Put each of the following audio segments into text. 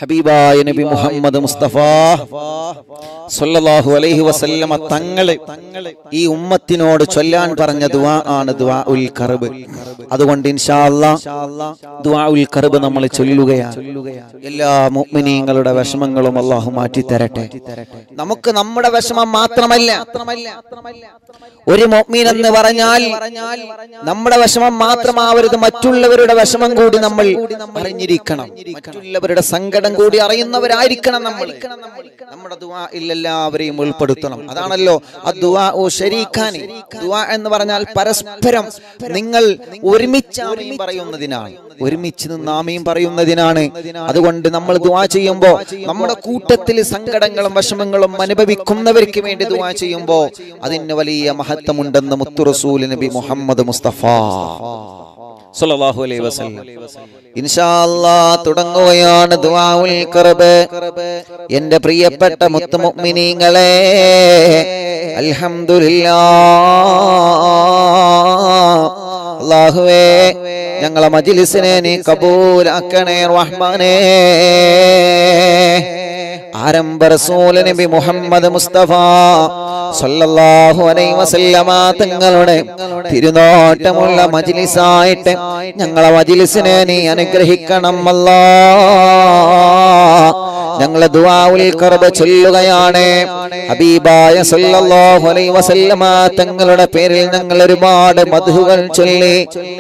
ഹബീബായ നബി മുഹമ്മദ് മുസ്തഫ സല്ലല്ലാഹു അലൈഹി വസല്ലമ തങ്ങള് ഈ ഉമ്മത്തിനോട് ചൊല്ലാൻ പറഞ്ഞ ദുആ ആണ് ദുആ ഉൽ കർബ് അതുകൊണ്ട് ഇൻഷാ അല്ലാ ദുആ ഉൽ കർബ് നമ്മൾ ചൊല്ലുകയാണ് എല്ലാ മുഅ്മിനീങ്ങളുടെ വിഷമങ്ങളും അള്ളാഹു മാറ്റി തരട്ടെ നമുക്ക് നമ്മുടെ വിഷമം മാത്രമല്ല ഒരു മുഅ്മിൻ എന്ന് പറഞ്ഞാൽ നമ്മുടെ വിഷമം മാത്രമാവരുത് മറ്റുള്ളവരുടെ വിഷമം കൂടി നമ്മൾ അറിഞ്ഞിരിക്കണം മറ്റുള്ളവരുടെ സങ്കടം കൂടി അറിയുന്നവരായിരിക്കണം നമ്മൾ നമ്മുടെ ദുആ എല്ലാവരെയും ഉൾപ്പെടുത്തണം അതാണല്ലോ അദ്ദുആ ഓ ശരീഖാനി ദുആ എന്ന് പറഞ്ഞാൽ പരസ്പരം നിങ്ങൾ ഒരുമിച്ച് ആമീൻ പറയുന്നതിനാണ് ഒരുമിച്ച് നിന്ന് ആമീൻ പറയുന്നതിനാണ് അതുകൊണ്ട് നമ്മൾ ദുആ ചെയ്യുമ്പോൾ നമ്മുടെ കൂട്ടത്തിൽ സങ്കടങ്ങളും വിഷമങ്ങളും അനുഭവിക്കുന്നവർക്ക് വേണ്ടി ദുആ ചെയ്യുമ്പോൾ അതിന് വലിയ മഹത്വമുണ്ടെന്ന് മുത്തു റസൂൽ നബി മുഹമ്മദ് മുസ്തഫ സല്ലല്ലാഹു അലൈഹി വസല്ലം ഇൻഷാ അല്ലാഹ് തുടങ്ങുകയാണ് ദുആഉൽ ഖർബ് എൻ്റെ പ്രിയപ്പെട്ട മുത്തു മുഅ്മിനീങ്ങളെ അൽഹംദുലില്ലാഹ് അല്ലാഹുവേ ഞങ്ങളെ മജ്ലിസിനെ നീ കബൂലാക്കണേ റഹ്മാനേ ആരംഭ റസൂൽ നബി മുഹമ്മദ് മുസ്തഫ സല്ലല്ലാഹു അലൈഹി വസല്ലമ തങ്ങളുടെ തിരുനോട്ടമുള്ള മജ്ലിസായിട്ട് ഞങ്ങളെ മജ്ലിസിനെ നീ അനുഗ്രഹിക്കണം അല്ലാ ഞങ്ങളെ ദുആഉൽ കർബ ചൊല്ലുകയാണ് ഹബീബായ സല്ലല്ലാഹു അലൈഹി വസല്ലമ തങ്ങളുടെ പേരിൽ ഞങ്ങൾ ഒരുപാട് മധുകൾ ചൊല്ലി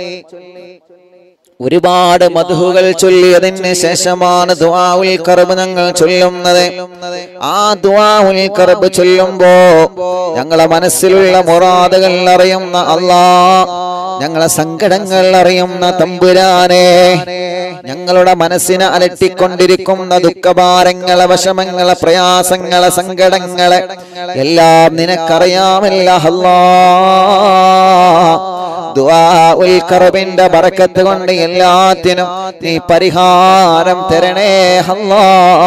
ഒരുപാട് മധുകൾ ചൊല്ലിയതിന് ശേഷമാണ് ദുആഉൽ കർബ് ഞങ്ങൾ ചൊല്ലുന്നത് ആ ദുആഉൽ കർബ് ചൊല്ലുമ്പോ ഞങ്ങളെ മനസ്സിലുള്ള മുറാദുകൾ അറിയുന്ന അല്ലാ ഞങ്ങളെ സങ്കടങ്ങൾ അറിയുന്ന തമ്പുരാനെ ഞങ്ങളുടെ മനസ്സിനെ അലട്ടിക്കൊണ്ടിരിക്കുന്ന ദുഃഖഭാരങ്ങളെ വിഷമങ്ങളെ പ്രയാസങ്ങളെ സങ്കടങ്ങളെ എല്ലാം നിനക്കറിയാമല്ല അല്ലാ ദുആഉൽ കർബിന്റെ ബറക്കത്ത് കൊണ്ട് എല്ലാത്തിനും നീ പരിഹാരം തരണേ അല്ലാ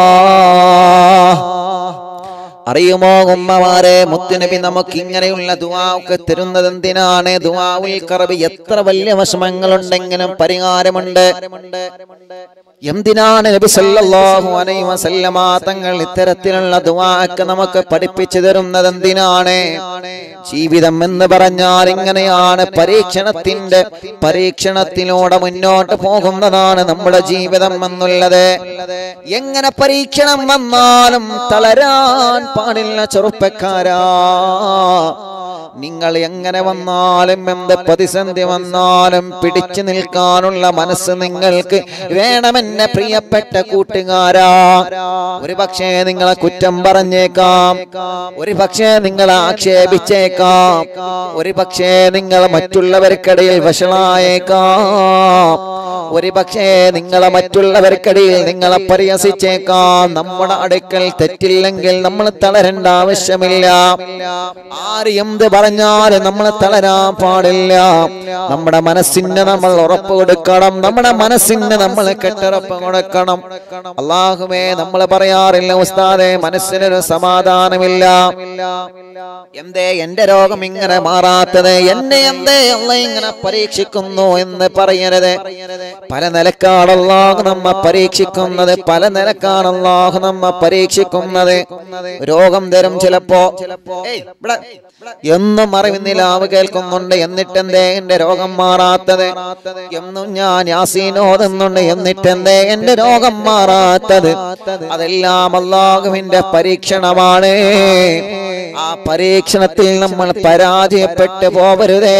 അറിയുമോ ഉമ്മമാരെ മുത്തുനബി നമുക്ക് ഇങ്ങനെയുള്ള ദുആ ഒക്കെ തരുന്നത് എന്തിനാണ് ദുആഉൽ കർബ് എത്ര വലിയ വിഷമങ്ങളുണ്ടെങ്കിലും പരിഹാരമുണ്ട് എന്തിനാണ് നബി സല്ലല്ലാഹു അലൈഹി വസല്ലമ തങ്ങൾ ഇത്തരത്തിലുള്ള ദുആ ഒക്കെ നമുക്ക് പഠിപ്പിച്ചു തരുന്നത് എന്തിനാണ് ജീവിതം എന്ന് പറഞ്ഞാൽ ഇങ്ങനെയാണ് പരീക്ഷണത്തിന്റെ പരീക്ഷണത്തിലൂടെ മുന്നോട്ട് പോകുന്നതാണ് നമ്മുടെ ജീവിതം എന്നുള്ളത് എങ്ങനെ പരീക്ഷണം വന്നാലും തളരാൻ പാടില്ല ചെറുപ്പക്കാരാ നിങ്ങൾ എങ്ങനെ വന്നാലും എന്ത് പ്രതിസന്ധി വന്നാലും പിടിച്ചു നിൽക്കാനുള്ള മനസ്സ് നിങ്ങൾക്ക് വേണമെന്നെ പ്രിയപ്പെട്ട കൂട്ടുകാരാ ഒരു പക്ഷേ നിങ്ങളെ കുറ്റം പറഞ്ഞേക്കാം ഒരു പക്ഷേ നിങ്ങളെ ആക്ഷേപിച്ചേക്കാം ഒരു പക്ഷേ നിങ്ങൾ മറ്റുള്ളവർക്കിടയിൽ വഷളായേക്കാം ഒരു പക്ഷേ നിങ്ങളെ മറ്റുള്ളവർക്കിടയിൽ നിങ്ങളെ പരിഹസിച്ചേക്കാം നമ്മുടെ അടുക്കൽ തെറ്റില്ലെങ്കിൽ നമ്മൾ തളരേണ്ട ആവശ്യമില്ല ആര് എന്ത് പറഞ്ഞാലും നമ്മൾ തളരാൻ പാടില്ല നമ്മുടെ മനസ്സിന് നമ്മൾ ഉറപ്പ് കൊടുക്കണം നമ്മുടെ മനസ്സിന് നമ്മൾ കെട്ടുറപ്പ് കൊടുക്കണം അള്ളാഹുമേ നമ്മൾ പറയാറില്ല ഉസ്താദെ മനസ്സിനൊരു സമാധാനമില്ല എന്തേ എന്റെ രോഗം ഇങ്ങനെ മാറാത്തത് എന്നെ എന്തേ അല്ല ഇങ്ങനെ പരീക്ഷിക്കുന്നു എന്ന് പറയരുത് പല നിലക്കാണ് അല്ലാഹു നമ്മ പരീക്ഷിക്കുന്നത് പല നിലക്കാണ് അല്ലാഹു നമ്മ പരീക്ഷിക്കുന്നത് രോഗം തരും ചിലപ്പോ ഏയ്, ഇവിടെ, എന്നും അറിവിന്നിലാവ് കേൾക്കുന്നുണ്ട് എന്നിട്ടെന്തേ എന്റെ രോഗം മാറാത്തത് എന്നും ഞാൻ യാസീനോദുന്നുണ്ട് എന്നിട്ടെന്തേ എന്റെ രോഗം മാറാത്തത് അതെല്ലാം അള്ളാഹുവിന്റെ പരീക്ഷണമാണ് ആ പരീക്ഷണത്തിൽ നമ്മൾ പരാജയപ്പെട്ടു പോവരുതേ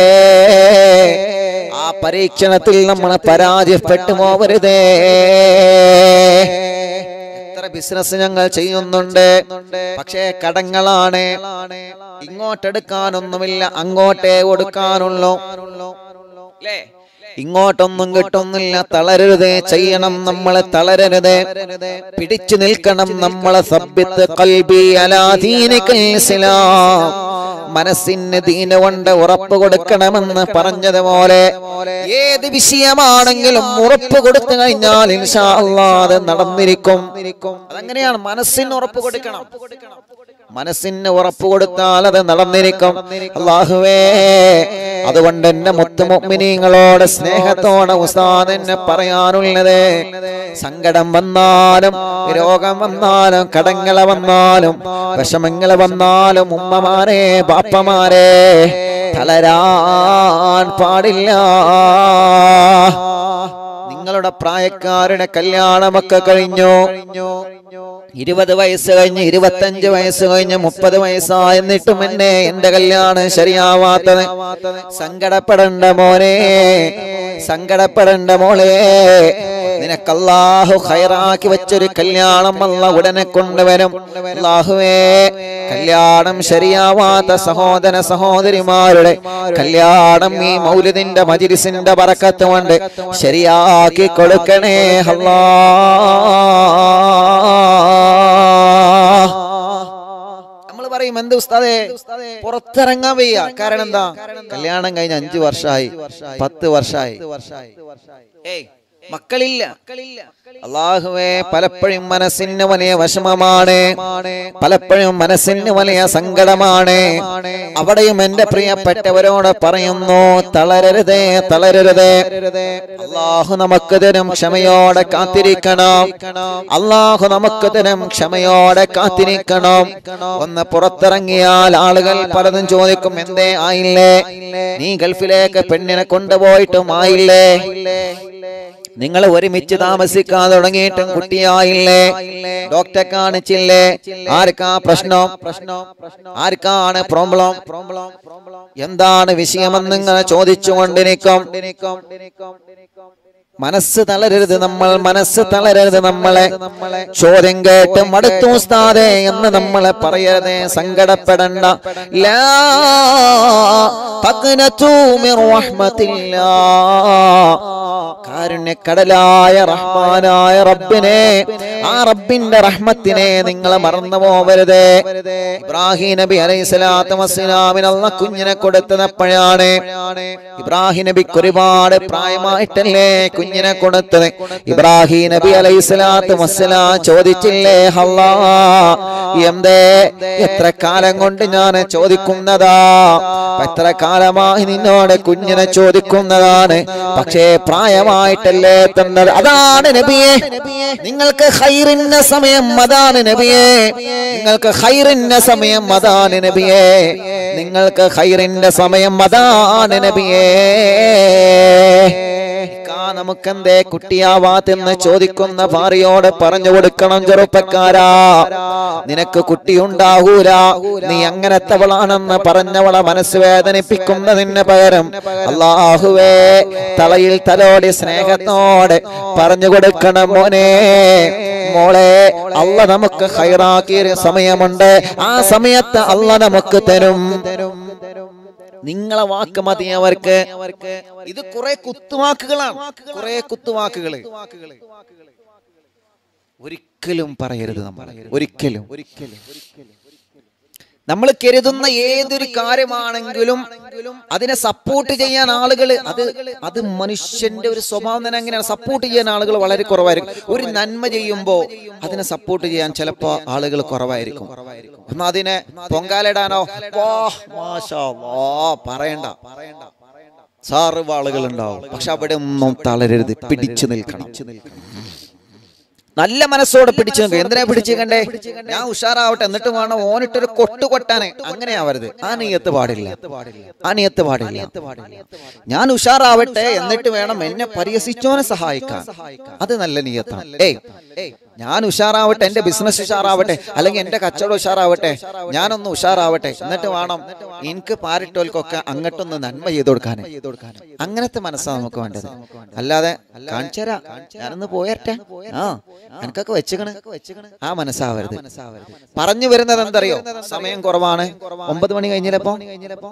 ആ പരീക്ഷണത്തിൽ നമ്മൾ പരാജയപ്പെട്ടു പോവരുതേ എത്ര ബിസിനസ് ഞങ്ങൾ ചെയ്യുന്നുണ്ട് പക്ഷേ കടങ്ങളാണ് ഇങ്ങോട്ടെടുക്കാനൊന്നുമില്ല അങ്ങോട്ടേ കൊടുക്കാനുള്ളൂ അല്ലേ ഇങ്ങോട്ടൊന്നും കിട്ടുന്നില്ല തളരരുത് ചെയ്യണം നമ്മളെ തളരരുത് പിടിച്ചു നിൽക്കണം നമ്മളെ സഭ്യത്ത് കൽബി അലാദീനിക്കൽ ഇസ്ലാം മനസ്സിന് ദീന കൊണ്ട് ഉറപ്പ് കൊടുക്കണമെന്ന് പറഞ്ഞതുപോലെ ഏത് വിഷയമാണെങ്കിലും ഉറപ്പ് കൊടുത്തു കഴിഞ്ഞാൽ ഇൻഷാ അല്ലാ അത് നടന്നിരിക്കും അതങ്ങനെയാണ് മനസ്സിന് ഉറപ്പ് കൊടുക്കണം മനസ്സിന് ഉറപ്പ് കൊടുത്താൽ അത് നടന്നിരിക്കും അള്ളാഹുവേ അതുകൊണ്ട് എന്റെ മുത്തുമുഗ്മിനീങ്ങളോട് സ്നേഹത്തോടെ ഉസ്താദ് എന്നെ പറയാനുള്ളത് സങ്കടം വന്നാലും രോഗം വന്നാലും കടങ്ങളെ വന്നാലും വിഷമങ്ങളെ വന്നാലും ഉമ്മമാരെ ബാപ്പമാരെ തളരാൻ പാടില്ല നിങ്ങളുടെ പ്രായക്കാരുടെ കല്യാണമൊക്കെ കഴിഞ്ഞു ഇരുപത് വയസ്സ് കഴിഞ്ഞ് ഇരുപത്തഞ്ച് വയസ്സ് കഴിഞ്ഞ് മുപ്പത് വയസ്സായി എന്നിട്ടും എന്നെ എന്റെ കല്യാണം ശരിയാവാത്തത് സങ്കടപ്പെടണ്ട മോനെ സങ്കടപ്പെടണ്ട മോളെ നിനക്കല്ലാഹു ഖൈറാക്കി വെച്ചൊരു കല്യാണം അല്ല ഉടനെ കൊണ്ടുവരും അല്ലാഹുവേ കല്യാണം ശരിയാവാത്ത സഹോദര സഹോദരിമാരുടെ കല്യാണം ഈ മൗലിദിന്റെ മജിരിസിന്റെ പറക്കത്ത് കൊണ്ട് ശരിയാക്കി കൊടുക്കണേ അല്ലാ നമ്മൾ പറയും എന്ത് ഉസ്താദേ പുറത്തിറങ്ങാൻ വയ്യ കാരണം എന്താ കല്യാണം കഴിഞ്ഞ അഞ്ചു വർഷമായി പത്ത് വർഷമായി ഏയ് മക്കളില്ല അള്ളാഹുവേ പലപ്പോഴും മനസ്സിന് വലിയ വിഷമമാണ് പലപ്പോഴും മനസ്സിന് വലിയ സങ്കടമാണ് അവിടെയും എന്റെ പ്രിയപ്പെട്ടവരോട് പറയുന്നു തളരരുതേ തളരരുതേ അള്ളാഹു നമുക്ക് തരും ക്ഷമയോടെ കാത്തിരിക്കണം അള്ളാഹു നമുക്ക് തരും ക്ഷമയോടെ കാത്തിരിക്കണം ഒന്ന് പുറത്തിറങ്ങിയാൽ ആളുകൾ പലതും ചോദിക്കും എന്തേ ആയില്ലേ നീ ഗൾഫിലേക്ക് പെണ്ണിനെ കൊണ്ടുപോയിട്ടും ആയില്ലേ നിങ്ങൾ ഒരുമിച്ച് താമസിക്കാൻ തുടങ്ങിയിട്ടും കുട്ടിയായില്ലേ ഡോക്ടറെ കാണിച്ചില്ലേ ആർക്കാ പ്രശ്നം പ്രശ്നം ആർക്കാണ് പ്രോബ്ലം പ്രോബ്ലം എന്താണ് വിഷയമെന്ന് ഇങ്ങനെ ചോദിച്ചുകൊണ്ടിരിക്കും മനസ്സ് തളരരുത് നമ്മൾ മനസ്സ് തളരരുത് നമ്മളെ ചോദ്യം കേട്ട് മടുത്തു ഉസ്താദേ എന്ന് നമ്മളെ പറയരുതേ സങ്കടപ്പെടണ്ട ലാ തഖ്നതു മിർ റഹ്മത്തില്ലാ കാരുണ്യക്കടലായ റഹ്മാനായ റബ്ബിനെ ആ റബ്ബിന്റെ റഹ്മത്തിനെ നിങ്ങൾ മറന്നു പോവരുത് ഇബ്രാഹിം നബി അലൈഹി സ്വലാത്തു വസ്സലാമിന് അള്ള കുഞ്ഞിനെ കൊടുത്തതപ്പോഴാണ് ഇബ്രാഹിം നബിക്ക് ഒരുപാട് പ്രായമായിട്ടല്ലേ കുഞ്ഞിനെ കൊടുത്തത് ഇബ്രാഹിം നബി അലൈഹി സ്വലാത്തു വസ്സലാം ചോദിച്ചില്ലേ ഹല്ലാ എന്തേ എത്ര കാലം കൊണ്ട് ഞാൻ ചോദിക്കുന്നതാ എത്ര കാലമായി നിന്നോട് കുഞ്ഞിനെ ചോദിക്കുന്നതാണ് പക്ഷേ പ്രായമായിട്ടല്ലേ തന്നത് അതാണ് നബിയെ നിങ്ങൾക്ക് ഹൈറിന്ന സമയം അതാണ് നബിയെ നിങ്ങൾക്ക് ഹൈറിന്ന സമയം അതാണ് നബിയെ നിങ്ങൾക്ക് ഹൈറിന്റെ സമയം അതാണ് നബിയേ ഇക്കാ നമുക്കെന്തേ കുട്ടിയാവാത്തെന്ന് ചോദിക്കുന്ന ഭാര്യയോട് പറഞ്ഞു കൊടുക്കണം ചെറുപ്പക്കാരാ നിനക്ക് കുട്ടിയുണ്ടാകൂല നീ അങ്ങനത്തവളാണെന്ന് പറഞ്ഞവളെ മനസ്സ് വേദനിപ്പിക്കുന്നതിന് പകരം അള്ളാഹുവേ തലയിൽ തലോടി സ്നേഹത്തോടെ പറഞ്ഞു കൊടുക്കണം മോനെ മോളെ അല്ല നമുക്ക് ഹൈറാക്കിയ സമയമുണ്ട് ആ സമയത്ത് അല്ല നമുക്ക് തരും നിങ്ങളെ വാക്ക് മതി അവർക്ക് ഇത് കുറെ കുത്തുവാക്കുകളാണ് കുറെ കുത്തുവാക്കുകള് ഒരിക്കലും പറയരുത് നമ്മൾ ഒരിക്കലും ഒരിക്കലും നമ്മൾ കരുതുന്ന ഏതൊരു കാര്യമാണെങ്കിലും അതിനെ സപ്പോർട്ട് ചെയ്യാൻ ആളുകൾ അത് അത് മനുഷ്യന്റെ ഒരു സ്വഭാവം തന്നെ അങ്ങനെയാണ് സപ്പോർട്ട് ചെയ്യാൻ ആളുകൾ വളരെ കുറവായിരിക്കും ഒരു നന്മ ചെയ്യുമ്പോൾ അതിനെ സപ്പോർട്ട് ചെയ്യാൻ ചിലപ്പോ ആളുകൾ കുറവായിരിക്കും എന്നാ അതിനെ പൊങ്കാലിടാനോ വാ, മാഷാ അല്ലാ, പറയണ്ട സാറ് ആളുകൾ ഉണ്ടാവും പക്ഷെ അവിടെ ഒന്നും തളരരുത് പിടിച്ചു നിൽക്കണം നല്ല മനസ്സോടെ പിടിച്ചു നിൽക്കുക എന്തിനാ പിടിച്ചിരിക്കണ്ടേ ഞാൻ ഉഷാറാവട്ടെ എന്നിട്ട് വേണം ഓനിട്ടൊരു കൊട്ട് കൊട്ടാനെ അങ്ങനെ ആവരുത് ആ നീയത്ത് പാടില്ല ആ നീയത്ത് പാടില്ല ഞാൻ ഉഷാറാവട്ടെ എന്നിട്ട് വേണം എന്നെ പരിഹസിച്ചോനെ സഹായിക്കാൻ അത് നല്ല നീയത്താണ് ഏയ് ഞാൻ ഉഷാറാവട്ടെ എന്റെ ബിസിനസ് ഉഷാറാവട്ടെ അല്ലെങ്കിൽ എന്റെ കച്ചവടം ഉഷാറാവട്ടെ ഞാനൊന്ന് ഉഷാറാവട്ടെ എന്നിട്ട് വേണം എനിക്ക് പാരിട്ടോൽക്കൊക്കെ അങ്ങോട്ടൊന്ന് നന്മ ചെയ്ത് കൊടുക്കാൻ അങ്ങനത്തെ മനസ്സാണ് നമുക്ക് വേണ്ടത് അല്ലാതെ കാണിച്ചരാ ഞാനൊന്ന് പോയട്ടെ ആ എനിക്കൊക്കെ വെച്ചുകണ് ആ മനസ്സാവരുത് പറഞ്ഞു വരുന്നത് എന്തറിയോ സമയം കുറവാണ് ഒമ്പത് മണി കഴിഞ്ഞില്ലപ്പോ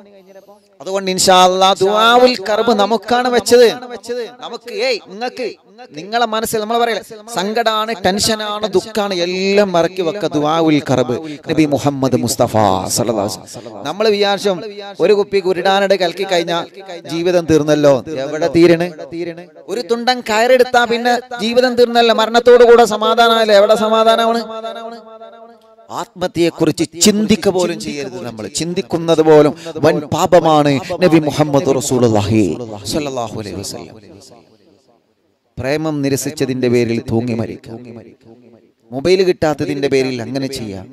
അതുകൊണ്ട് ഇൻഷാല്ലാ ദുആവുൽ കർബ് നമുക്കാണ് വെച്ചത് നമുക്ക് ഏയ് നിങ്ങൾക്ക് നിങ്ങളെ മനസ്സിൽ നമ്മൾ പറയല സങ്കടാണ് ടെൻഷനാണ് ദുഃഖാണ് എല്ലാം മറക്കി വെക്ക ദുആഉൽ കറബ് നബി മുഹമ്മദ് മുസ്തഫ നമ്മൾ വിചാരിച്ചും ഒരു കുപ്പി കുരുടാനട് കലക്കി കഴിഞ്ഞാൽ ജീവിതം തീർന്നല്ലോ എവിടെ തീരണേ ഒരു തുണ്ടൻ കയറെടുത്താ പിന്നെ ജീവിതം തീർന്നല്ലോ മരണത്തോടു കൂടെ സമാധാനമല്ലേ എവിടെ സമാധാനമാണ് ആത്മഹത്യയെ കുറിച്ച് ചിന്തിക്ക പോലും ചെയ്യരുത് നമ്മൾ ചിന്തിക്കുന്നത് പോലും വൻ പാപമാണ് നബി മുഹമ്മദ് റസൂലുള്ളാഹി സ്വല്ലല്ലാഹു അലൈഹി വസല്ലം പ്രേമം നിരസിച്ചതിന്റെ പേരിൽ തൂങ്ങി മരിക്കാം മൊബൈൽ കിട്ടാത്തതിന്റെ പേരിൽ അങ്ങനെ ചെയ്യാം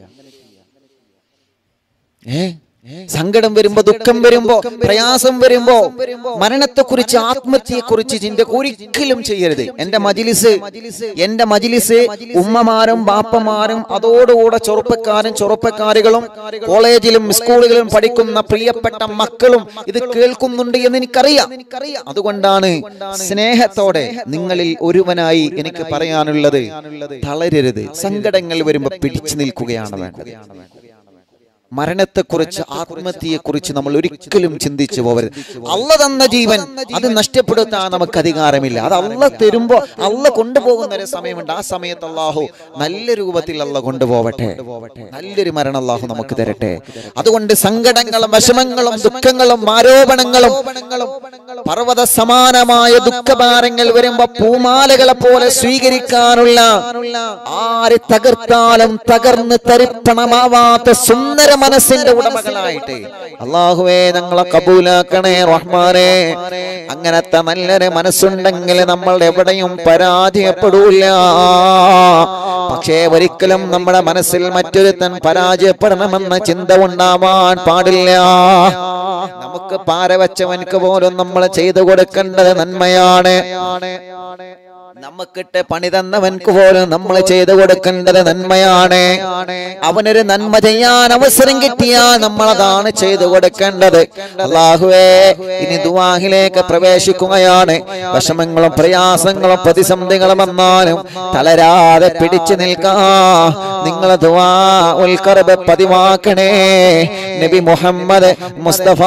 ഏ സങ്കടം വരുമ്പോ ദുഃഖം വരുമ്പോ പ്രയാസം വരുമ്പോ മരണത്തെക്കുറിച്ച് ആത്മഹത്യയെക്കുറിച്ച് ചിന്ത ഒരിക്കലും ചെയ്യരുത് എന്റെ മജിലിസ് എന്റെ മജിലിസ് ഉമ്മമാരും ബാപ്പമാരും അതോടുകൂടെ ചെറുപ്പക്കാരും ചെറുപ്പക്കാരികളും കോളേജിലും സ്കൂളുകളിലും പഠിക്കുന്ന പ്രിയപ്പെട്ട മക്കളും ഇത് കേൾക്കുന്നുണ്ട് എന്ന് എനിക്കറിയാം അതുകൊണ്ടാണ് സ്നേഹത്തോടെ നിങ്ങളിൽ ഒരുവനായി എനിക്ക് പറയാനുള്ളത് തളരരുത് സങ്കടങ്ങൾ വരുമ്പോ പിടിച്ചു നിൽക്കുകയാണ് വേണ്ടത് മരണത്തെക്കുറിച്ച് ആത്മഹത്യയെക്കുറിച്ച് നമ്മൾ ഒരിക്കലും ചിന്തിച്ചു പോകരുത് അല്ല തന്ന ജീവൻ അത് നഷ്ടപ്പെടുത്താൻ നമുക്ക് അധികാരമില്ല അത് അല്ല തരുമ്പോ അല്ല കൊണ്ടുപോകുന്ന ഒരു സമയമുണ്ട് ആ സമയത്ത് അള്ളാഹു നല്ല രൂപത്തിൽ അല്ല കൊണ്ടുപോവട്ടെ നല്ലൊരു മരണം അള്ളാഹു നമുക്ക് തരട്ടെ അതുകൊണ്ട് സങ്കടങ്ങളും വിഷമങ്ങളും ദുഃഖങ്ങളും ആരോപണങ്ങളും പർവ്വത സമാനമായ ദുഃഖഭാരങ്ങൾ വരുമ്പോ പൂമാലകളെ പോലെ സ്വീകരിക്കാനുള്ള ആര് തകർത്താലും തകർന്ന് തരിപ്പണമാവാത്ത സുന്ദര മനസ്സിന്റെ ഉടമകളായിട്ട് അള്ളാഹുവേ ഞങ്ങളെ കബൂലാക്കണേ റഹ്മാനെ അങ്ങനത്തെ നല്ലൊരു മനസ്സുണ്ടെങ്കിൽ നമ്മൾ എവിടെയും പരാജയപ്പെടൂല പക്ഷേ ഒരിക്കലും നമ്മുടെ മനസ്സിൽ മറ്റൊരുത്തൻ പരാജയപ്പെടണമെന്ന ചിന്ത ഉണ്ടാവാൻ പാടില്ല നമുക്ക് പാര വെച്ചവനക്ക് പോലും നമ്മൾ ചെയ്തു കൊടുക്കേണ്ടത് നന്മയാണ് നമുക്കിട്ട് പണി തന്നവൻക്ക് പോലും നമ്മൾ ചെയ്തു കൊടുക്കേണ്ടത് നന്മയാണ് അവനൊരു നന്മ ചെയ്യാൻ അവസരം കിട്ടിയാൽ നമ്മൾ അതാണ് ചെയ്തു കൊടുക്കേണ്ടത് അള്ളാഹുവേ ഇനി ദുവാഹിലേക്ക് പ്രവേശിക്കുകയാണ് വിഷമങ്ങളും പ്രയാസങ്ങളും പ്രതിസന്ധികളും വന്നാലും തളരാതെ പിടിച്ചു നിൽക്കാ നിങ്ങൾ ദുവാ ഉൽക്കറബ് പതിവാക്കണേ നബി മുഹമ്മദ് മുസ്തഫ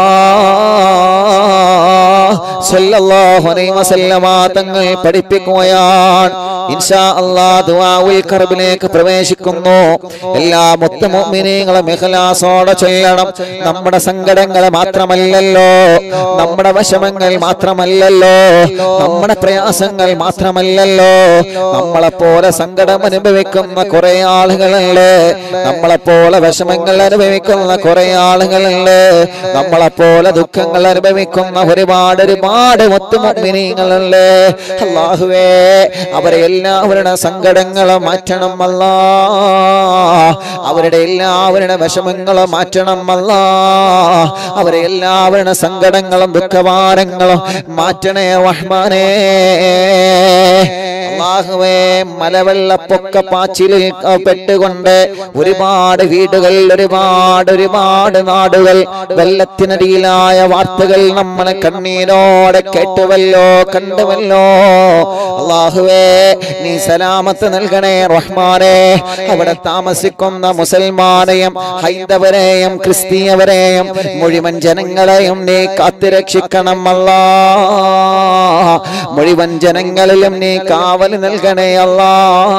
സല്ലല്ലാഹു അലൈഹി വസല്ലമ തങ്ങൾ പഠിപ്പിക്കുകയാണ് ഇൻഷാ അല്ലാഹ് ദുആഉൽ കർബിലേക്ക് പ്രവേശിക്കുന്നു എല്ലാ മുത്തമുഅ്മിനീങ്ങളും ഇഖ്ലാസോടെ ചൊല്ലണം നമ്മുടെ സങ്കടങ്ങൾ മാത്രമല്ലല്ലോ നമ്മുടെ വിഷമങ്ങൾ മാത്രമല്ലല്ലോ നമ്മുടെ പ്രയാസങ്ങൾ മാത്രമല്ലല്ലോ നമ്മളെ പോലെ സങ്കടം അനുഭവിക്കുന്ന കുറെ ആളുകളുണ്ട് നമ്മളെ പോലെ വിഷമങ്ങൾ അനുഭവിക്കുന്ന കുറെ ആളുകളുണ്ട് നമ്മളെ പോലെ ദുഃഖങ്ങൾ അനുഭവിക്കുന്ന ഒരുപാട് ഒരുപാട് മുത്തുമുഅ്മിനീങ്ങളുണ്ട് അല്ലാഹുവേ അവരെ എല്ലാവരുടെ സങ്കടങ്ങൾ മാറ്റണം അല്ലാ അവരുടെ എല്ലാവരുടെ വിഷമങ്ങൾ മാറ്റണം അല്ലാ അവരെ എല്ലാവരുടെ സങ്കടങ്ങളും ദുഃഖഭാരങ്ങളും മാറ്റണേ റഹ്മാനേ അള്ളാഹുവേ മലവെള്ളപ്പൊക്ക പാച്ചിലിൽ പെട്ടുകൊണ്ട് ഒരുപാട് വീടുകൾ ഒരുപാട് ഒരുപാട് നാടുകൾ വെള്ളത്തിനടിയിലായ വാർത്തകൾ നമ്മളെ കണ്ണീരോടെ കേട്ടുവല്ലോ കണ്ടുവല്ലോ അള്ളാഹുവേ നീ സലാമത്ത് നൽകണേ റഹ്മാനെ അവിടെ താമസിക്കുന്ന മുസൽമാനെയും ഹൈന്ദവരെയും ക്രിസ്തീയവരെയും മുഴുവൻ ജനങ്ങളെയും നീ കാത്തുരക്ഷിക്കണം അല്ലാ മുഴുവൻ ജനങ്ങളിലും നീ കാവൽ നൽകണേ അല്ലാ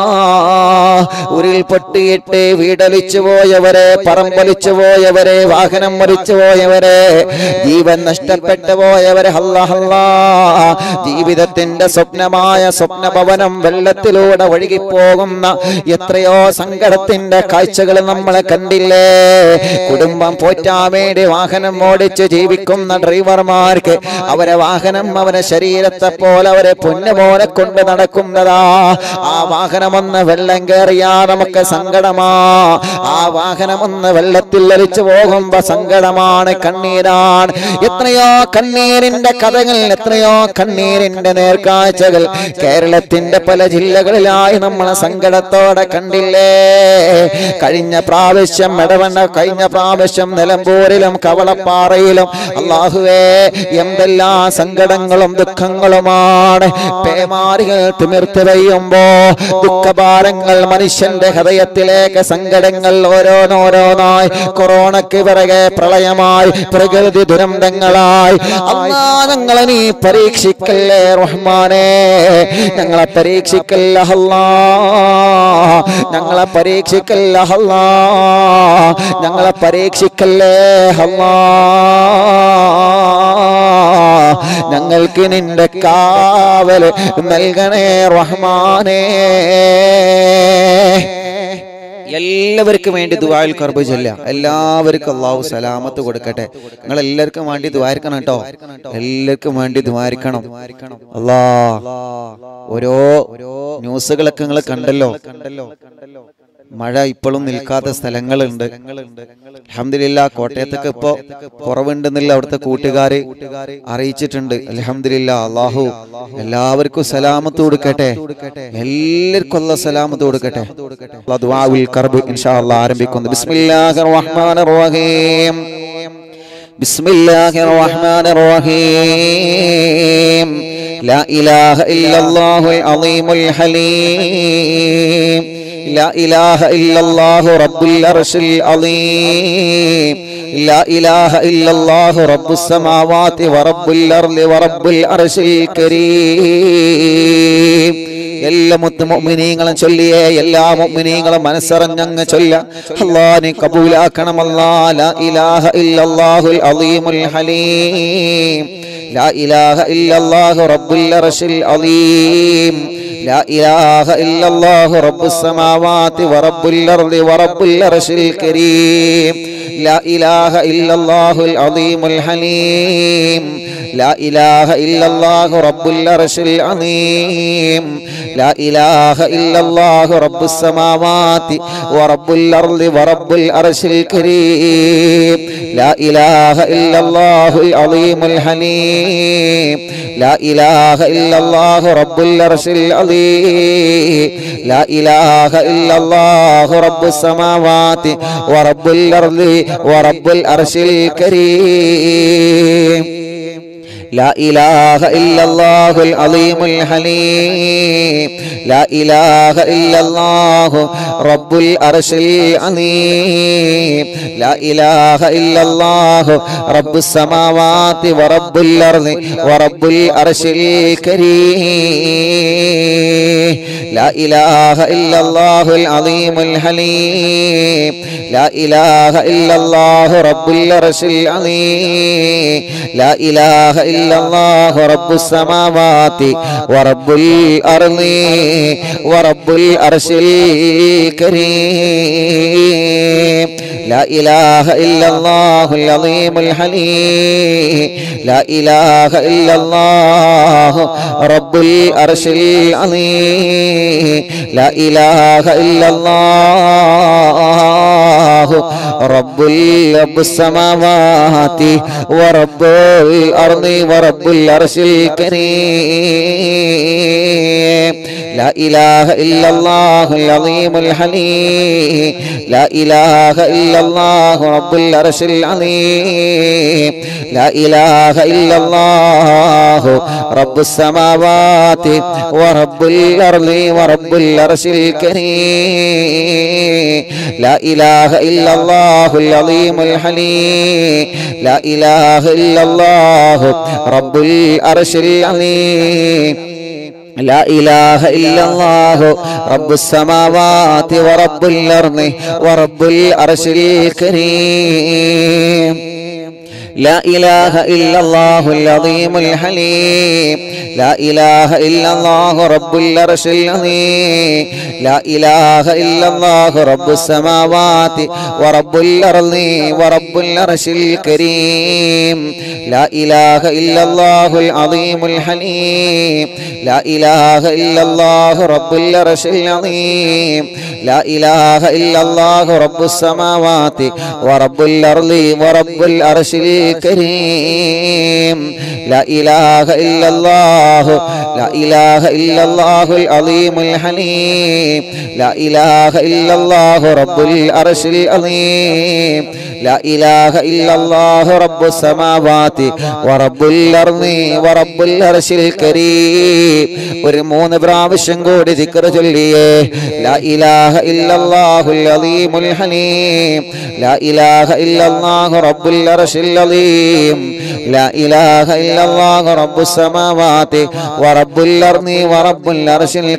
ഉരുൾ പൊട്ടിയിട്ട് വീടലിച്ചു പോയവരെ പറമ്പൊലിച്ചു പോയവരെ വാഹനം മരിച്ചു പോയവരെ ജീവൻ നഷ്ടപ്പെട്ടു പോയവരെ അല്ലാ അല്ലാ ജീവിതത്തിന്റെ സ്വപ്നമായ സ്വപ്നഭവനം വെള്ളത്തിലൂടെ ഒഴുകിപ്പോകുന്ന എത്രയോ സങ്കടത്തിന്റെ കാഴ്ചകൾ നമ്മളെ കണ്ടില്ലേ കുടുംബം പോറ്റാൻ വേണ്ടി വാഹനം ഓടിച്ച് ജീവിക്കുന്ന ഡ്രൈവർമാർക്ക് അവരെ വാഹനം അവരെ ശരീരത്തെ പോലെ അവരെ പൊന്നു പോലെ കൊണ്ട് നടക്കുന്നതാ ആ വാഹനമൊന്ന് വെള്ളം കയറിയാ നമുക്ക് സങ്കടമാ ആ വാഹനമൊന്ന് വെള്ളത്തിൽ ഒലിച്ചു പോകുമ്പോ സങ്കടമാണ് കണ്ണീരാണ് എത്രയോ കണ്ണീരിന്റെ കഥകൾ എത്രയോ കണ്ണീരിന്റെ നേർക്കാഴ്ചകൾ കേരളത്തിന്റെ പല ജില്ലകളിലായി നമ്മളെ സങ്കടത്തോടെ കണ്ടില്ലേ കഴിഞ്ഞ പ്രാവശ്യം ഇടവണ്ണ കഴിഞ്ഞ പ്രാവശ്യം നിലമ്പൂരിലും കവളപ്പാറയിലും അള്ളാഹുവേ എന്തെല്ലാം സങ്കടങ്ങളും ദുഃഖങ്ങളുമാണ് പേമാരി നാരികൾ തിമിർത്ത് പെയ്യുമ്പോ ദുഃഖഭാരങ്ങൾ മനുഷ്യന്റെ ഹൃദയത്തിലേക്ക് സങ്കടങ്ങൾ ഓരോന്നോരോന്നായി കൊറോണയ്ക്ക് പിറകെ പ്രളയമായി പ്രകൃതി ദുരന്തങ്ങളായി അല്ലാ ഞങ്ങളെ നീ പരീക്ഷിക്കല്ലേ റഹ്മാനെ ഞങ്ങളെ പരീക്ഷിക്കല്ല അല്ലാ ഞങ്ങളെ പരീക്ഷിക്കല്ല അല്ലാ ഞങ്ങളെ പരീക്ഷിക്കല്ലേ അല്ലാ ഞങ്ങൾക്ക് നിന്റെ കാവല് നൽകണേ റഹ്മാനേ എല്ലാവർക്കും വേണ്ടി ദുബായിൽ കർബ് ചൊല്ല എല്ലാവർക്കും അള്ളാഹു സലാമത്ത് കൊടുക്കട്ടെ നിങ്ങൾ എല്ലാവർക്കും വേണ്ടി ദ്വാരിക്കണം കേട്ടോ എല്ലാവർക്കും വേണ്ടി ദ്വാരിക്കണം അല്ലാ ഓരോ ന്യൂസുകളൊക്കെ നിങ്ങൾ കണ്ടല്ലോ മഴ ഇപ്പോഴും നിൽക്കാത്ത സ്ഥലങ്ങളുണ്ട് അലഹമില്ല കോട്ടയത്തൊക്കെ ഇപ്പോ കുറവുണ്ടെന്നില്ല അവിടുത്തെ കൂട്ടുകാര് അറിയിച്ചിട്ടുണ്ട് അലഹമില്ല അള്ളാഹു എല്ലാവർക്കും സലാമത്ത് കൊടുക്കട്ടെ എല്ലാവർക്കും അല്ല സലാമത്ത് കൊടുക്കട്ടെ അല്ലാ ദുആഉൽ കർബ് ഇൻഷാ അല്ലാഹ് ആരംഭിക്കുന്നു ബിസ്മില്ലാഹിർ റഹ്മാനിർ റഹീം ബിസ്മില്ലാഹിർ റഹ്മാനിർ റഹീം لا إله إلا الله العظيم الحليم لا إله إلا الله رب العرش العظيم لا إله إلا الله رب السماوات ورب الأرض ورب العرش الكريم എല്ലാ മുത്ത് മുഅ്മിനീങ്ങളും ചൊല്ലിയേ എല്ലാ മുഅ്മിനീങ്ങളും മനസ്സറിഞ്ഞങ്ങ് ചൊല്ല അല്ലാ നീ കബൂലാക്കണമല്ലാ ലാ ഇലാഹ ഇല്ലല്ലാഹുൽ അളീമുൽ ഹലീം ലാ ഇലാഹ ഇല്ലല്ലാഹു റബ്ബുൽ അർശിൽ അളീം لا إله إلا الله رب السماوات ورب الأرض ورب العرش الكريم لا إله إلا الله العظيم الحليم لا إله إلا الله رب العرش العظيم لا إله إلا الله رب السماوات ورب الأرض ورب العرش الكريم لا إله إلا الله العظيم الحليم لا إله إلا الله رب العرش العظيم لا إله إلا الله رب السماوات ورب الأرض ورب العرش الكريم لا إله إلا الله العظيم الحليم لا إله إلا الله رب العرش العظيم لا إله إلا الله رب السماوات ورب الأرض ورب العرش الكريم لا إله إلا الله العظيم الحليم لا إله إلا الله رب العرش العظيم لا إله إلا الله رب السماوات ورب الأرض ورب العرش الكريم لا إله إلا الله العظيم الحليم لا إله إلا الله رب العرش العظيم لا إله إلا الله رب رب السماوات ورب الأرض ورب العرش الكريم لا إله إلا الله العظيم الحليم لا إله إلا الله رب العرش العظيم لا إله إلا الله رب السماوات ورب الأرض ورب العرش الكريم لا إله إلا الله العظيم الحليم لا إله إلا الله رب العرش العظيم لا إله إلا الله رب السماوات ورب الأرض ورب العرش الكريم لا إله إلا الله العظيم الحليم لا إله إلا الله رب العرش العظيم لا إله إلا الله رب السماوات ورب الأرض ورب العرش الكريم لا إله إلا الله العظيم الحليم لا إله إلا الله رب العرش العظيم لا إله إلا الله رب السماوات ورب الأرض ورب العرش الكريم لا إله إلا الله لا إله إلا الله العظيم الحليم لا إله إلا الله رب العرش العظيم لا إله إلا الله رب السماوات ورب الأرض ورب العرش الكريم ഒരു മൂന്ന് പ്രാവശ്യം കൂടി ദിക്ർ ചൊല്ലിയേ ലാ ഇലാഹ ഇല്ലല്ലാഹുൽ അലീമുൽ ഹലീം ലാ ഇലാഹ ഇല്ലല്ലാഹു റബ്ബുൽ അർശിൽ അലീം ലാ ഇലാഹ ഇല്ലല്ലാഹു റബ്ബുസ് സമാവാതി വറബ്ബുൽ അർളി വറബ്ബുൽ അർശിൽ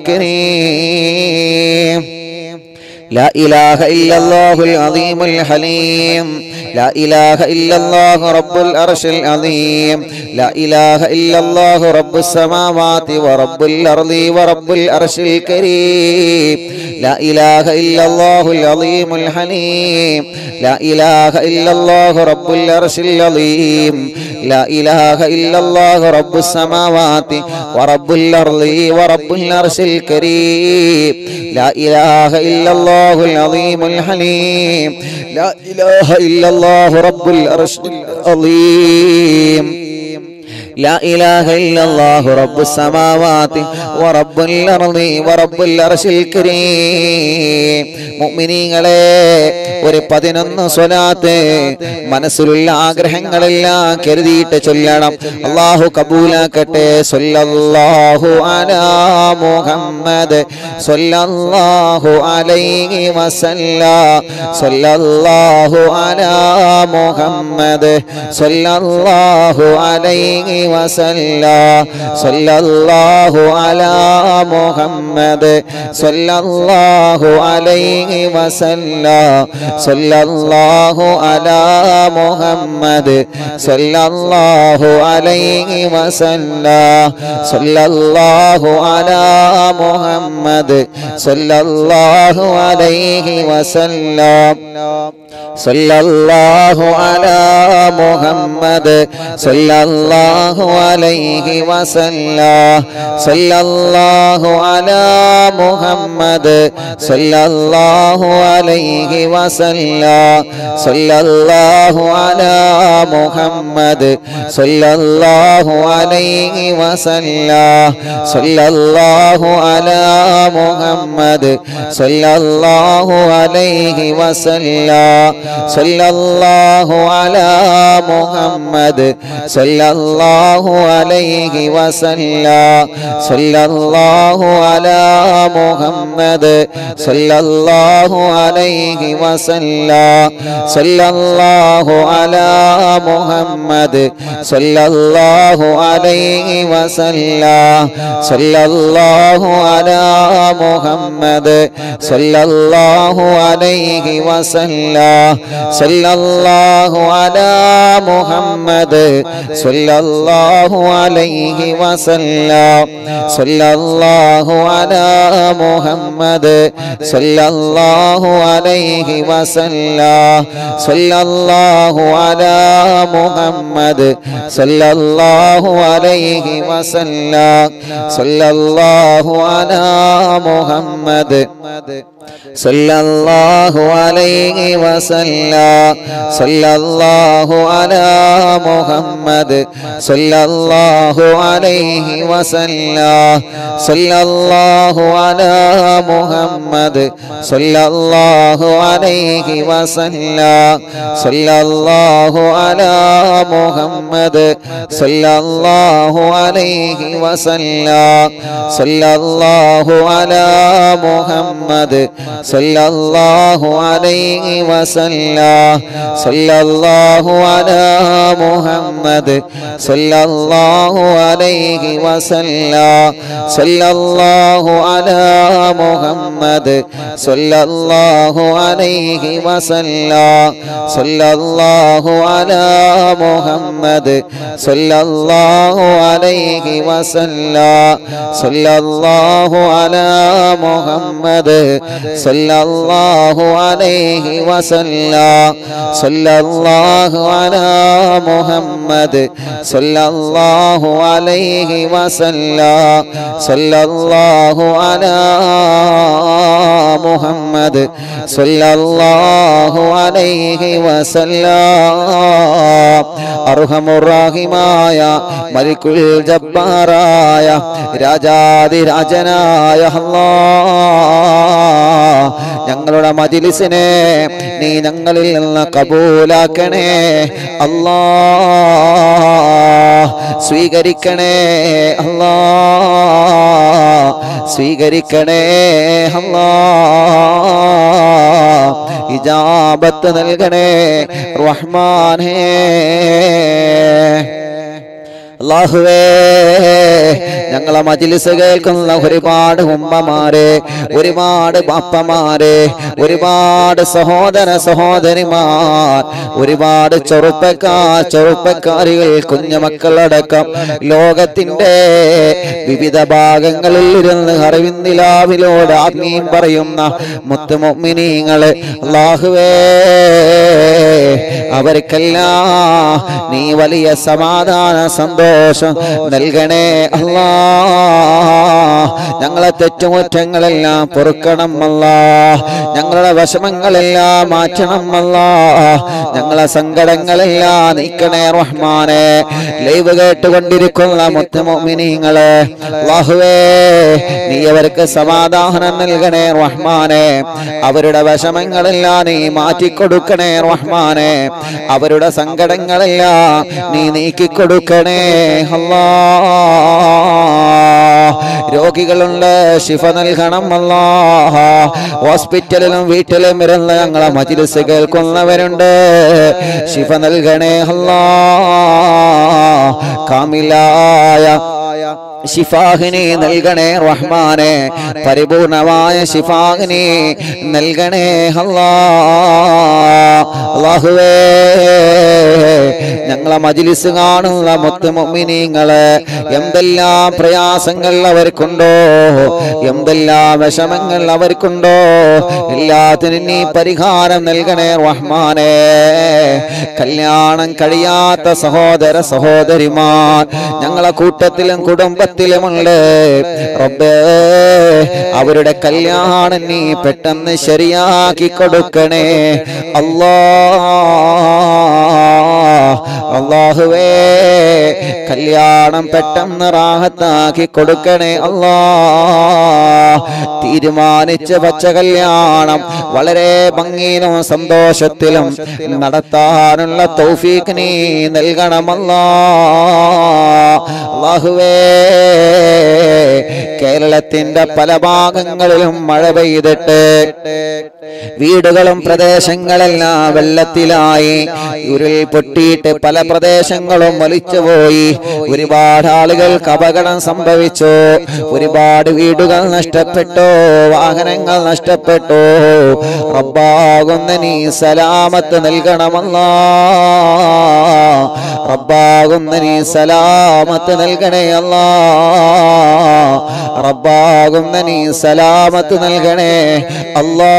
കരീം لا إله إلا الله العظيم الحليم لا إله إلا الله رب العرش العظيم لا إله إلا الله رب السماوات ورب الأرض ورب العرش الكريم لا إله إلا الله العظيم الحليم لا إله إلا الله رب العرش العظيم لا إله إلا الله رب السماوات ورب الأرض ورب العرش الكريم لا إله إلا الله العظيم الحليم لا إله إلا الله رب العرش العظيم لا إله إلا الله رب السماوات ورب الأرض ورب العرش الكريم മുഅ്മിനീങ്ങളെ ഒരു പതിനൊന്ന് സ്വലാത്ത് മനസ്സിലുള്ള ആഗ്രഹങ്ങളെല്ലാം കരുതിയിട്ട് ചൊല്ലണം അള്ളാഹു കബൂലാക്കട്ടെ സല്ലല്ലാഹു അലാ മുഹമ്മദ് സല്ലല്ലാഹു അലൈഹി വസല്ല സല്ലല്ലാഹു അലാ മുഹമ്മദ് സല്ലല്ലാഹു അലൈഹി വസല്ല സല്ലല്ലാഹു അലാ മുഹമ്മദ് സല്ലല്ലാഹു അലൈഹി വസല്ല സല്ലല്ലാഹു അലാ മുഹമ്മദ് സല്ലല്ലാഹു അലൈഹി വസല്ല സല്ലല്ലാഹു അലാ മുഹമ്മദ് സല്ലല്ലാഹു അലൈഹി വസല്ല സല്ലല്ലാഹു അലാ മുഹമ്മദ് സല്ലല്ലാഹു അലൈഹി വസല്ല സല്ലല്ലാഹു അലാ മുഹമ്മദ് സല്ലല്ലാഹു അലൈഹി വസല്ല സല്ലല്ലാഹു അലാ മുഹമ്മദ് സല്ലല്ലാഹു അലൈഹി വസല്ല സല്ലല്ലാഹു അലാ മുഹമ്മദ് സല്ലല്ലാഹു അലൈഹി വസല്ല സല്ലല്ലാഹു അലാ മുഹമ്മദ് സല്ലല്ലാഹു അലൈഹി വസല്ല സല്ലല്ലാഹു അലാ മുഹമ്മദ് സല്ലല്ലാഹു അലൈഹി വസല്ല സല്ലല്ലാഹു അലാ മുഹമ്മദ് സല്ലല്ലാഹു അലൈഹി വസല്ല സല്ലല്ലാഹു അലാ മുഹമ്മദ് സല്ലല്ലാഹു അലൈഹി വസല്ല സല്ലല്ലാഹു അലാ മുഹമ്മദ് സല്ലല്ലാഹു അലൈഹി വസല്ല സല്ലല്ലാഹു അലാ മുഹമ്മദ് സല്ലല്ലാഹു അലൈഹി വസല്ല സല്ലല്ലാഹു അലാ മുഹമ്മദ് സല്ലല്ലാഹു അലൈഹി വസല്ല സല്ലല്ലാഹു അലാ മുഹമ്മദ് സല്ലല്ലാഹു അലൈഹി വസല്ല സല്ലല്ലാഹു അലാ മുഹമ്മദ് സല്ലല്ലാഹു അലൈഹി വസല്ല സല്ലല്ലാഹു അലാ മുഹമ്മദ് സല്ലല്ലാഹു അലൈഹി വസല്ല സല്ലല്ലാഹു അലാ മുഹമ്മദ് സല്ലല്ലാഹു അലൈഹി വസല്ല സല്ലല്ലാഹു അലാ മുഹമ്മദ് സല്ലല്ലാഹു അലൈഹി വസല്ല സല്ലല്ലാഹു അലാ മുഹമ്മദ് സല്ലല്ലാഹു അലൈഹി വസല്ല സല്ലല്ലാഹു അലാ മുഹമ്മദ് സല്ലല്ലാഹു അലൈഹി വസല്ല സല്ലല്ലാഹു അലാ മുഹമ്മദ് സല്ലല്ലാഹു അലൈഹി വസല്ല സല്ലല്ലാഹു അലാ മുഹമ്മദ് സല്ലല്ലാഹു അലൈഹി വസല്ല സല്ലല്ലാഹു അലാ മുഹമ്മദ് സല്ലല്ലാഹു അലൈഹി വസല്ല സല്ലല്ലാഹു അലാ മുഹമ്മദ് സല്ലല്ലാഹു അലൈഹി വസല്ലം അർഹമുറാഹിമായ മലിക്കുൽ ജബ്ബാറായ രാജാതിരാജനായ അല്ലാഹ് ഞങ്ങളുടെ മജിലിസിനെ നീ ഞങ്ങളിൽ നിന്ന് കബൂലാക്കണേ അല്ലാ സ്വീകരിക്കണേ അല്ലാ സ്വീകരിക്കണേ അല്ലാ ഇജാബത്ത് നൽകണേ റഹ്മാനേ അള്ളാഹുവേ ഞങ്ങളെ മജിലിസ് കേൾക്കുന്ന ഒരുപാട് ഉമ്മമാരെ ഒരുപാട് ബാപ്പമാരെ ഒരുപാട് സഹോദര സഹോദരിമാർ ഒരുപാട് ചെറുപ്പക്കാർ ചെറുപ്പക്കാരികൾ കുഞ്ഞുമക്കളടക്കം ലോകത്തിന്റെ വിവിധ ഭാഗങ്ങളിൽ ഇരുന്ന് അറിവിന്ദിലാവിലോട് ആത്മീയം പറയുന്ന മുത്തുമൊമിനീങ്ങള് അള്ളാഹുവേ അവർക്കെല്ലാം നീ വലിയ സമാധാന സന്തോഷം നൽകണേ അല്ലാ ഞങ്ങളെ തെറ്റുമുറ്റങ്ങളെല്ലാം പൊറുക്കണം അല്ലാ ഞങ്ങളുടെ വിഷമങ്ങളെല്ലാം മാറ്റണം അല്ലാ ഞങ്ങളെ സങ്കടങ്ങളെല്ലാം നീക്കണേ റഹ്മാനെ ലൈവ് കേട്ടുകൊണ്ടിരിക്കുന്ന മുത്തുമോമിനിങ്ങളെ അല്ലാഹുവേ നീ അവർക്ക് സമാധാനം നൽകണേ റഹ്മാനെ അവരുടെ വിഷമങ്ങളെല്ലാം നീ മാറ്റിക്കൊടുക്കണേ റഹ്മാനെ അവരുടെ സങ്കടങ്ങളെല്ലാം നീ നീക്കിക്കൊടുക്കണേ അല്ലാ രോഗികളുണ്ട് ശിഫ നൽകണം അല്ലാ ഹോസ്പിറ്റലിലും വീട്ടിലും ഇരുന്ന് ഞങ്ങളെ മജിലിസ് കേൾക്കുന്നവരുണ്ട് ശിഫ നൽകണേ അല്ലാ കാമിലായ ഷിഫാഹിനെ നൽകണേ റഹ്മാനെ പരിപൂർണമായ ഷിഫാഹിനെ നൽകണേ അല്ലാ അല്ലാഹുവേ ഞങ്ങളെ മജിലിസ് കാണുന്ന മുത്തുമൊമിനിങ്ങള് എന്തെല്ലാം പ്രയാസങ്ങൾ അവർക്കുണ്ടോ എന്തെല്ലാം വിഷമങ്ങൾ അവർക്കുണ്ടോ എല്ലാത്തിനും നീ പരിഹാരം നൽകണേ റഹ്മാനെ കല്യാണം കഴിയാത്ത സഹോദര സഹോദരിമാർ ഞങ്ങളെ കൂട്ടത്തിലും കുടുംബത്തിലുമുണ്ട് റബ്ബേ അവരുടെ കല്യാണം നീ പെട്ടെന്ന് ശരിയാക്കി കൊടുക്കണേ അല്ലാ അള്ളാഹുവേ കല്യാണം പെട്ടെന്ന് റാഹത്താക്കി കൊടുക്കണേ അല്ലാ തീരുമാനിച്ച പച്ച കല്യാണം വളരെ ഭംഗിയിലും സന്തോഷത്തിലും നടത്താനുള്ള തൗഫീഖ് നീ നൽകണമല്ലാ അള്ളാഹുവേ കേരളത്തിന്റെ പല ഭാഗങ്ങളിലും മഴ പെയ്തിട്ട് വീടുകളും പ്രദേശങ്ങളെല്ലാം വെള്ളത്തിലായി ഉരുൾ പൊട്ടിയിട്ട് പല പ്രദേശങ്ങളും ഒലിച്ചുപോയി ഒരുപാട് ആളുകൾക്ക് അപകടം സംഭവിച്ചു ഒരുപാട് വീടുകൾ നഷ്ടപ്പെട്ടു വാഹനങ്ങൾ നഷ്ടപ്പെട്ടു റബ്ബാകുന്ന നീ സലാമത്ത് നൽകണമല്ലാ റബ്ബാകുന്ന നീ സലാമത്ത് നൽകണേ അല്ലാ റബ്ബാകുന്ന നീ സലാമത്ത് നൽകണേ അല്ലാ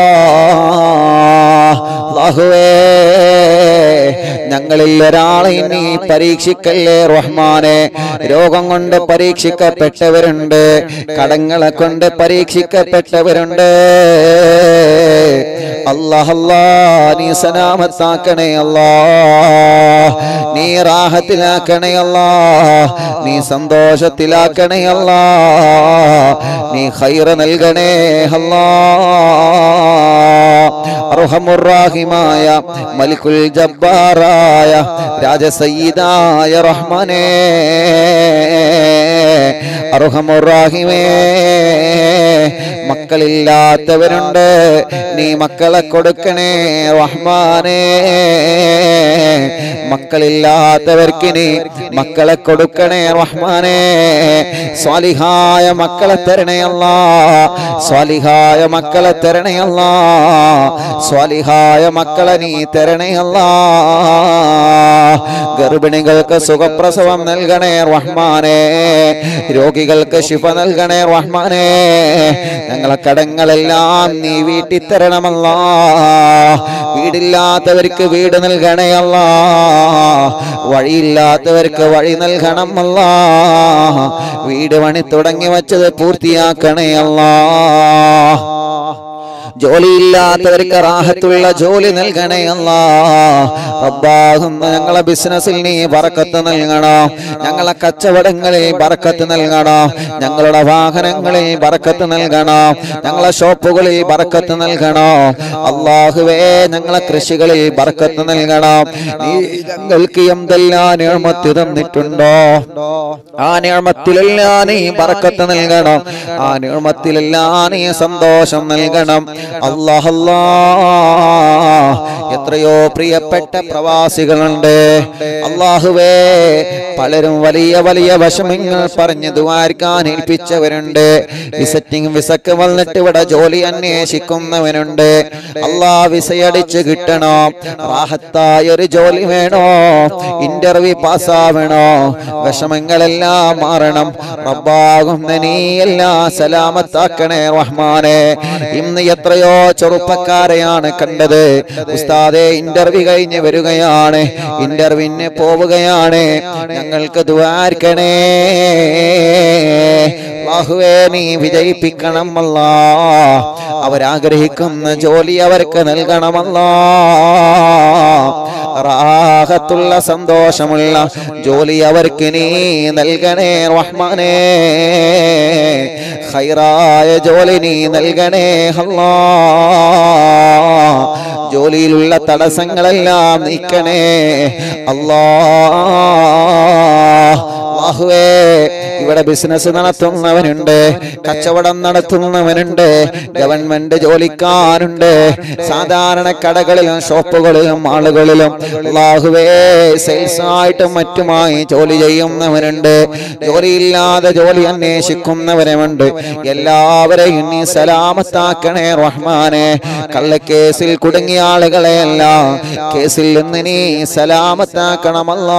അല്ലാഹുവേ ഞങ്ങളിൽ ഒരാളെ നീ പരീക്ഷിക്കല്ലേ റഹ്മാനെ രോഗം കൊണ്ട് പരീക്ഷിക്കപ്പെട്ടവരുണ്ട് കടങ്ങളെ കൊണ്ട് പരീക്ഷിക്കപ്പെട്ടവരുണ്ട് അല്ലാഹ് അല്ലാ നീ സലാമത്താക്കണേ അല്ലാ നീ റാഹത്തിലാക്കണേ അല്ലാ നീ സന്തോഷത്തിലാക്കണേ അല്ലാ നീ ഖൈറ് നൽകണേ അല്ലാ അർഹമുറാഹിമായ മലിക്കുൽ ജബ്ബാറായ രാജസയ്യിദായ റഹ്മാനേ അർഹമുറാഹിമേ മക്കളില്ലാത്തവരുണ്ട് നീ മക്കളെ കൊടുക്കണേ റഹ്മാനേ മക്കളില്ലാത്തവർക്ക് നീ മക്കളെ കൊടുക്കണേ റഹ്മാനേ സ്വാലിഹായ മക്കളെ തരണേ അല്ലാ സ്വാലിഹായ മക്കളെ തരണേ അല്ലാ സ്വാലിഹായ മക്കളെ നീ തരണേ അല്ലാ ഗർഭിണികൾക്ക് സുഖപ്രസവം നൽകണേ റഹ്മാനേ രോഗികൾക്ക് ശിഫ നൽകണേ റഹ്മാനേ ഞങ്ങളെ കടങ്ങളെല്ലാം നീ വീട്ടി തരണമല്ല വീടില്ലാത്തവർക്ക് വീട് നൽകണേ അല്ല വഴിയില്ലാത്തവർക്ക് വഴി നൽകണം അല്ല വീട് പണി തുടങ്ങി വച്ചത് പൂർത്തിയാക്കണേ അല്ലാ ജോലിയില്ലാത്തവർക്ക് റാഹത്തുള്ള ജോലി നൽകണേ അല്ലാ റബ്ബാകുന്ന ഞങ്ങളെ ബിസിനസ്സിൽ നീ ബറക്കത്ത് നൽകണോ ഞങ്ങളെ കച്ചവടങ്ങളിൽ ബറക്കത്ത് നൽകണോ ഞങ്ങളുടെ വാഹനങ്ങളിൽ ബറക്കത്ത് നൽകണോ ഞങ്ങളെ ഷോപ്പുകളിൽ ബറക്കത്ത് നൽകണോ അള്ളാഹുവേ ഞങ്ങളെ കൃഷികളിൽ ബറക്കത്ത് നൽകണം നീ ഞങ്ങൾക്ക് എന്തെല്ലാം നിയമത്ത് തന്നിട്ടുണ്ടോ ആ നിയമത്തിലെല്ലാം നീ ബറക്കത്ത് നൽകണം ആ നിയമത്തിലെല്ലാം നീ സന്തോഷം നൽകണം അല്ലാഹല്ലാ എത്രയോ പ്രിയപ്പെട്ട പ്രവാസികളുണ്ട് അള്ളാഹുവേ പലരും വലിയ വലിയ വിഷമങ്ങൾ പറഞ്ഞു ദ്വാരിക്കാൻ ഏൽപ്പിച്ചവരുണ്ട് വിസിറ്റിംഗ് വിസക്ക് വന്നിട്ട് ഇവിടെ ജോലി അന്വേഷിക്കുന്നവനുണ്ട് അള്ളാ വിസയടിച്ച് കിട്ടണോ റാഹത്തായ ഒരു ജോലി വേണോ ഇന്റർവ്യൂ പാസ്സാവണോ വിഷമങ്ങളെല്ലാം മാറണം റബ്ബാകുന്ന നീ എല്ലാം സലാമത്താക്കണേ റഹ്മാനെ ഇന്ന് എത്രയോ ചെറുപ്പക്കാരെയാണ് കണ്ടത് ഉസ്താദെ ഇന്റർവ്യൂ കഴിഞ്ഞ് വരികയാണ് ഇന്റർവ്യൂവിന് പോവുകയാണ് ഞങ്ങൾക്ക് ദ്വാരിക്കണേ അല്ലാഹുവേ നീ വിജയിപ്പിക്കണം അല്ലാ അവരാഗ്രഹിക്കുന്ന ജോലി അവർക്ക് നൽകണമല്ലാ റാഹത്തുള്ള സന്തോഷമുള്ള ജോലി അവർക്ക് നീ നൽകണേ റഹ്മാനേ ഖൈറായ ജോലി നീ നൽകണേ അല്ലാ ജോലിയിലുള്ള തടസ്സങ്ങളെല്ലാം നീക്കണേ അല്ലാ അല്ലാഹുവേ ഇവിടെ ബിസിനസ് നടത്തുന്നവനുണ്ട് കച്ചവടം നടത്തുന്നവനുണ്ട് ഗവൺമെന്റ് ജോലിക്കാരുണ്ട് സാധാരണ കടകളിലും ഷോപ്പുകളിലും ആളുകളിലും അള്ളാഹുവേ സെയിൽസ് ആയിട്ടും മറ്റുമായി ജോലി ചെയ്യുന്നവരുണ്ട് ജോലിയില്ലാതെ ജോലി അന്വേഷിക്കുന്നവരുമുണ്ട് എല്ലാവരെയും നീ സലാമത്താക്കണേ റഹ്മാനെ കള്ളക്കേസിൽ കുടുങ്ങിയ ആളുകളെയെല്ലാം കേസിൽ നിന്ന് നീ സലാമത്താക്കണമല്ലാ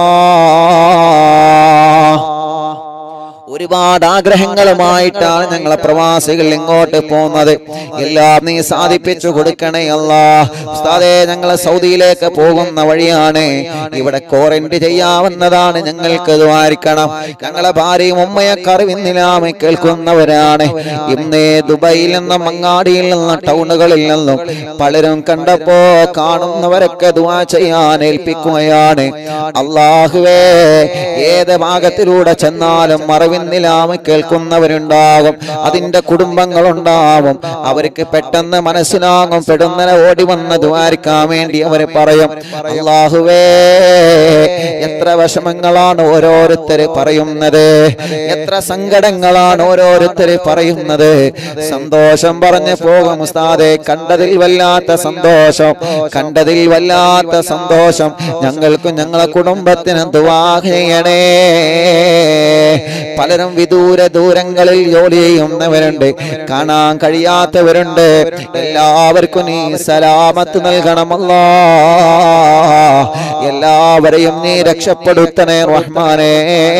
ഒരുപാട് ആഗ്രഹങ്ങളുമായിട്ടാണ് ഞങ്ങളെ പ്രവാസികൾ ഇങ്ങോട്ട് പോകുന്നത് എല്ലാം നീ സാധിപ്പിച്ചു കൊടുക്കണേ അല്ലാ ഉസ്താദേ ഞങ്ങൾ സൗദിയിലേക്ക് പോകുന്ന വഴിയാണ് ഇവിടെ ക്വാറന്റൈൻ ചെയ്യാവുന്നതാണ് ഞങ്ങൾക്ക് ദ്വാരിക്കണം ഞങ്ങളെ ഭാര്യയും ഉമ്മയൊക്കെ അറിവിന്നിലാമ കേൾക്കുന്നവരാണ് ഇന്ന് ദുബൈയിൽ നിന്നും മങ്ങാടിയിൽ നിന്നും ടൗണുകളിൽ നിന്നും പലരും കണ്ടപ്പോ കാണുന്നവരൊക്കെ ദുവാ ചെയ്യാൻ ഏൽപ്പിക്കുകയാണ് അള്ളാഹുവേ ഏത് ഭാഗത്തിലൂടെ ചെന്നാലും മറവിന്നിലാമ കേൾക്കുന്നവരുണ്ടാകും അതിന്റെ കുടുംബങ്ങളുണ്ടാവും അവർക്ക് പെട്ടെന്ന് മനസ്സിലാകും പെടുന്നനെ ഓടി വന്ന് ദ്വാരിക്കാൻ വേണ്ടി അവർ പറയും അള്ളാഹുവേ എത്ര വിഷമങ്ങളാണ് ഓരോരുത്തര് പറയുന്നത് എത്ര സങ്കടങ്ങളാണ് ഓരോരുത്തര് പറയുന്നത് സന്തോഷം പറഞ്ഞു പോകും ഉസ്താദെ കണ്ടതിൽ വല്ലാത്ത സന്തോഷം കണ്ടതിൽ വല്ലാത്ത സന്തോഷം ഞങ്ങൾക്കും ഞങ്ങളെ കുടുംബത്തിന് ദുവാ ചെയ്യണേ പലരും വിദൂര ദൂരങ്ങളിൽ ജോലി ചെയ്യുന്നവരുണ്ട് കാണാൻ കഴിയാത്തവരുണ്ട് എല്ലാവർക്കും നീ സലാമത്ത് നൽകണമല്ലോ എല്ലാവരെയും നീ രക്ഷപ്പെടുത്തണേ റഹ്മാനേ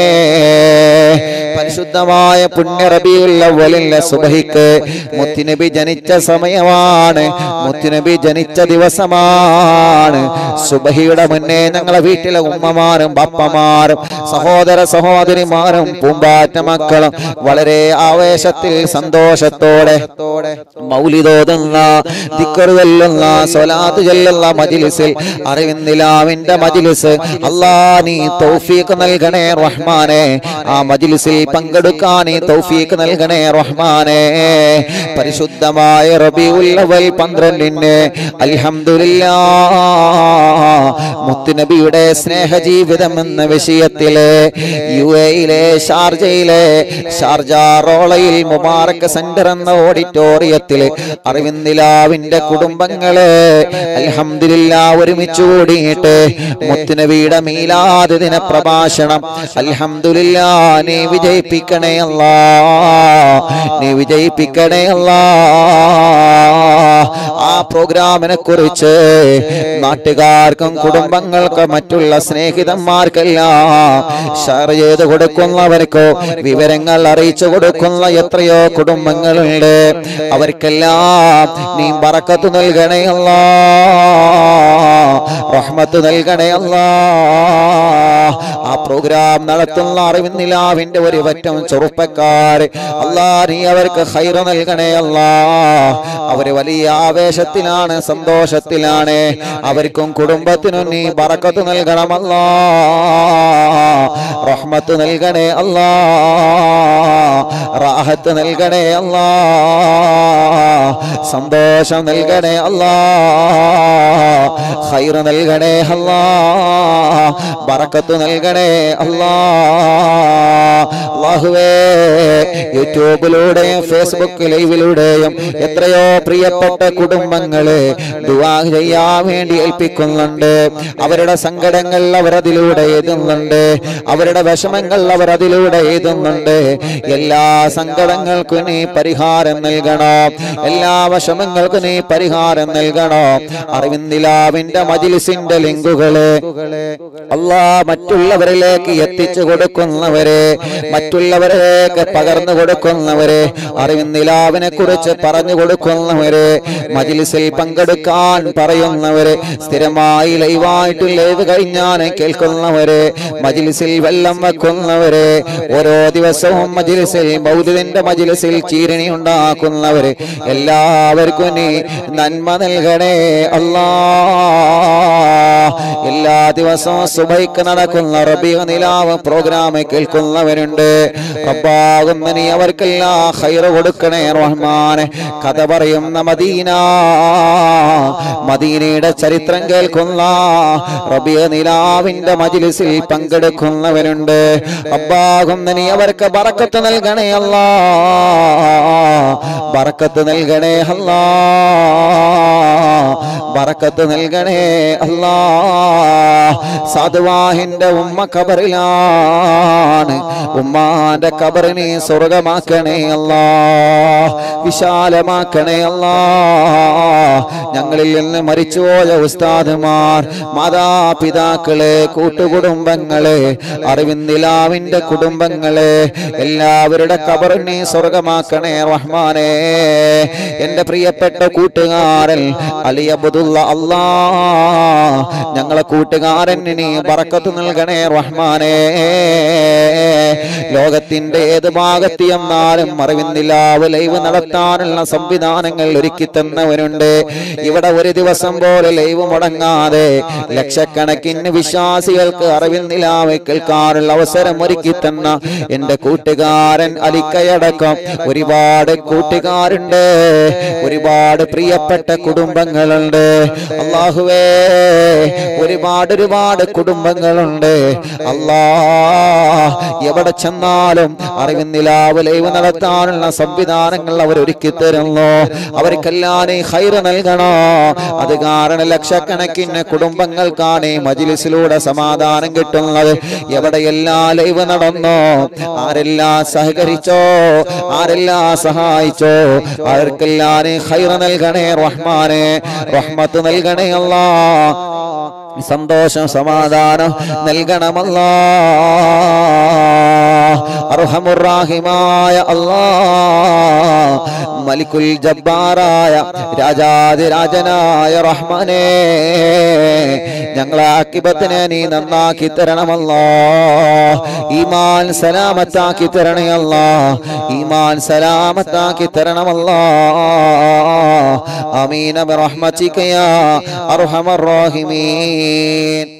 പരിശുദ്ധമായ പുണ്യ റബിയുള്ള വലില്ല സുബഹിക്ക് മുത്തുനബി ജനിച്ച സമയമാണ് മുത്തുനബി ജനിച്ച ദിവസമാണ് സുബഹിയുടെ മുന്നേ ഞങ്ങളെ വീട്ടിലെ ഉമ്മമാരും ബാപ്പമാരും സഹോദര സഹോദരിമാരും പൂമ്പാറ്റ മക്കളും വളരെ ആവേശത്തിൽ സന്തോഷത്തോടെ മൗലിതോതുന്ന ദിക്കറ് ചൊല്ലുന്ന സ്വലാത്ത് ചൊല്ലുന്ന മജിലിസിൽ അറിവിന്ദിലാവിന്റെ മജിലിസ് അല്ലാ നീ തൗഫീഖ് നൽകണേ റഹ്മാനെ ആ മജിലിസിൽ പങ്കെടുക്കാൻ നീ തൗഫീഖ് നൽകണേ റഹ്മാനെ പരിശുദ്ധമായ റബിഉൽ അവൽ പന്ത്രണ്ടിന് അൽഹംദുലില്ലാ മുത്തുനബിയുടെ സ്നേഹജീവിതം എന്ന വിഷയത്തില് യു എയിലെ ഷാർജയിലെ ഷാർജ റോളയിൽ മുബാറക് സെന്റർ എന്ന ഓഡിറ്റോറിയത്തിൽ അറിവിന്ദിലാവിന്റെ കുടുംബങ്ങള് അൽഹംദുലില്ല ഒരുമിച്ച് കൂടിയിട്ട് മുത്തുനബിയുടെ മീലാദ് ദിന പ്രഭാഷണം അൽഹംദുലില്ല നീ വിജയിപ്പിക്കണേ അല്ലാ നീ വിജയിപ്പിക്കണേ അല്ലാ ആ പ്രോഗ്രാമിനെ കുറിച്ച് നാട്ടുകാർക്കും കുടുംബങ്ങൾക്കും മറ്റുള്ള സ്നേഹിതന്മാർക്കെല്ലാം ഷെയർ ചെയ്ത് കൊടുക്കുന്നവർക്കോ വിവരങ്ങൾ അറിയിച്ചു കൊടുക്കുന്ന എത്രയോ കുടുംബങ്ങളുണ്ട് അവർക്കെല്ലാം നീ ബറക്കത്ത് നൽകണേ അല്ലാ റഹ്മത്ത് നൽകണേ അല്ലാ ആ പ്രോഗ്രാം നടത്തുന്ന അറിവിന്നിലാവിന്റെ ഒരു പറ്റം ചെറുപ്പക്കാർ അല്ലാ നീ അവർക്ക് ഹൈറ നൽകണേ അല്ലാ അവര് വലിയ ആവേശത്തിലാണ് സന്തോഷത്തിലാണ് അവർക്കും കുടുംബത്തിനും നീ ബറക്കത്ത് നൽകണമല്ലാ റഹ്മത്ത് നൽകണേ അല്ലാ റാഹത്ത് നൽകണേ അല്ലാ സന്തോഷം നൽകണേ അല്ലാ ഹൈറ നൽകണേ അല്ലാ ബറക്കത്ത് നൽകണേ അല്ലാ അല്ലാഹുവേ യൂട്യൂബിലൂടെയും ഫേസ്ബുക്ക് ലൈവിലൂടെയും എത്രയോ പ്രിയപ്പെട്ട കുടുംബങ്ങളെ ദുആ ചെയ്യാൻ വേണ്ടി ഏൽപ്പിക്കുന്നുണ്ട് അവരുടെ സങ്കടങ്ങൾ അവർ അതിലൂടെ എഴുതുന്നുണ്ട് അവരുടെ വിഷമങ്ങൾ അവർ അതിലൂടെ എഴുതുന്നുണ്ട് എല്ലാ സങ്കടങ്ങൾക്കും നീ പരിഹാരം നൽകണോ എല്ലാ വിഷമങ്ങൾക്കും നീ പരിഹാരം നൽകണോ അറിവിന്ദിലാവിന്റെ മജിലിസിന്റെ ലിങ്കുകള് അല്ലാ മറ്റുള്ളവരിലേക്ക് എത്തിച്ചു കൊടുക്കുന്നവരെ മറ്റുള്ളവരിലേക്ക് പകർന്നു കൊടുക്കുന്നവരെ അറിവിന്ദിലാവിനെ കുറിച്ച് പറഞ്ഞു കൊടുക്കുന്നവരെ മജിലിസിൽ പങ്കെടുക്കാൻ പറയുന്നവരെ സ്ഥിരമായി ലൈവായിട്ട് ലൈവ് കഴിഞ്ഞാൽ കേൾക്കുന്നവരെ മജിലിസിൽ വെള്ളം വെക്കുന്നവരെ ഓരോ ദിവസവും മജിലിസിൽ ബൗദ്ധന്റെ മജിലിസിൽ ചീരണി ഉണ്ടാക്കുന്നവരെ എല്ലാവർക്കും നീ നന്മ നൽകണേ അല്ലാ എല്ലാ ദിവസവും സുബൈക്ക് നടക്കുന്ന റബിയ നിലാവ് പ്രോഗ്രാം കേൾക്കുന്നവരുണ്ട് റബ്ബാകുന്ന നീ അവർക്കെല്ലാം ഹൈറ കൊടുക്കണേ റഹ്മാനെ കഥ പറയുന്ന മദീന മദീനയുടെ ചരിത്രം കേൾക്കുന്ന റബിയ നിലാവിന്റെ മജിലിസിൽ പങ്കെടുക്കുന്നവരുണ്ട് റബ്ബാകുന്ന നീ അവർക്ക് ബറക്കത്ത് നൽകണേ അല്ലാ ബറക്കത്ത് നൽകണേ അല്ലാ ബറക്കത്ത് നൽകണേ അല്ലാ സാധുവാഹിന്റെ ഉമ്മ കബറിലാണ് ഉമ്മാന്റെ കബറിനെ സ്വർഗമാക്കണേ അല്ലാ വിശാലമാക്കണേ അല്ലാ ഞങ്ങളിൽ നിന്ന് മരിച്ചുപോയ ഉസ്താദുമാർ മാതാപിതാക്കളെ കൂട്ടുകുടുംബങ്ങളെ അറിവിന്ദിലാവിന്റെ കുടുംബങ്ങളെ എല്ലാവരുടെ കബറിനെ സ്വർഗമാക്കണേ റഹ്മാനെ എന്റെ പ്രിയപ്പെട്ട കൂട്ടുകാരൻ അലി അബ്ദുള്ള അല്ലാ ഞങ്ങളെ കൂട്ടുകാരൻ നീ ബറക്കത്ത് നൽകണേ റഹ്മാനെ ലോകത്തിന്റെ ഏത് ഭാഗത്ത് എന്നാലും അറിവിന്നില്ലാവ് ലൈവ് നടത്താനുള്ള സംവിധാനങ്ങൾ ഒരുക്കി തന്നവരുണ്ട് ഇവിടെ ഒരു ദിവസം പോലെ ലൈവ് മുടങ്ങാതെ ലക്ഷക്കണക്കിന് വിശ്വാസികൾക്ക് അറിവിന്നില്ലാവ് കേൾക്കാനുള്ള അവസരം ഒരുക്കി തന്ന എന്റെ കൂട്ടുകാരൻ അലിക്കയടക്കം ഒരുപാട് കൂട്ടുകാരുണ്ട് ഒരുപാട് പ്രിയപ്പെട്ട കുടുംബങ്ങളുണ്ട് അള്ളാഹുവേ ഒരുപാട് ഒരുപാട് കുടുംബങ്ങളുണ്ട് അല്ലാ എവിടെ ചെന്നാലും അറിവിന്നിലാവ് ലൈവ് നടത്താനുള്ള സംവിധാനങ്ങൾ അവർ ഒരുക്കി തരുന്നു അവർക്കെല്ലാം നീ ഹൈറ് നൽകണോ അത് കാരണം ലക്ഷക്കണക്കിന് കുടുംബങ്ങൾക്കാണ് ഈ മജിലിസിലൂടെ സമാധാനം കിട്ടുന്നത് എവിടെയെല്ലാം ലൈവ് നടന്നോ ആരെല്ലാം സഹകരിച്ചോ ആരെല്ലാം സഹായിച്ചോ അവർക്കെല്ലാം നീ ഹൈറ് നൽകണേ റഹ്മാനെ റഹ്മത്ത് നൽകണേ അല്ലാ സന്തോഷം സമാധാനം നൽകണമല്ല അർഹമുറാഹിമായ അല്ലാ മലിക്കുൽ ജബ്ബാറായ രാജാതിരാജനായ റഹ്മാനെ ഞങ്ങളെ ആക്കിബത്തിനെ നീ നന്നാക്കി തരണമല്ലോ ഈമാൻ സലാമത്താക്കി തരണയല്ല ഈമാൻ സലാമത്താക്കി തരണമല്ലോ അമീന ബിറഹ്മതിക യാ അർഹമർ റഹീമീൻ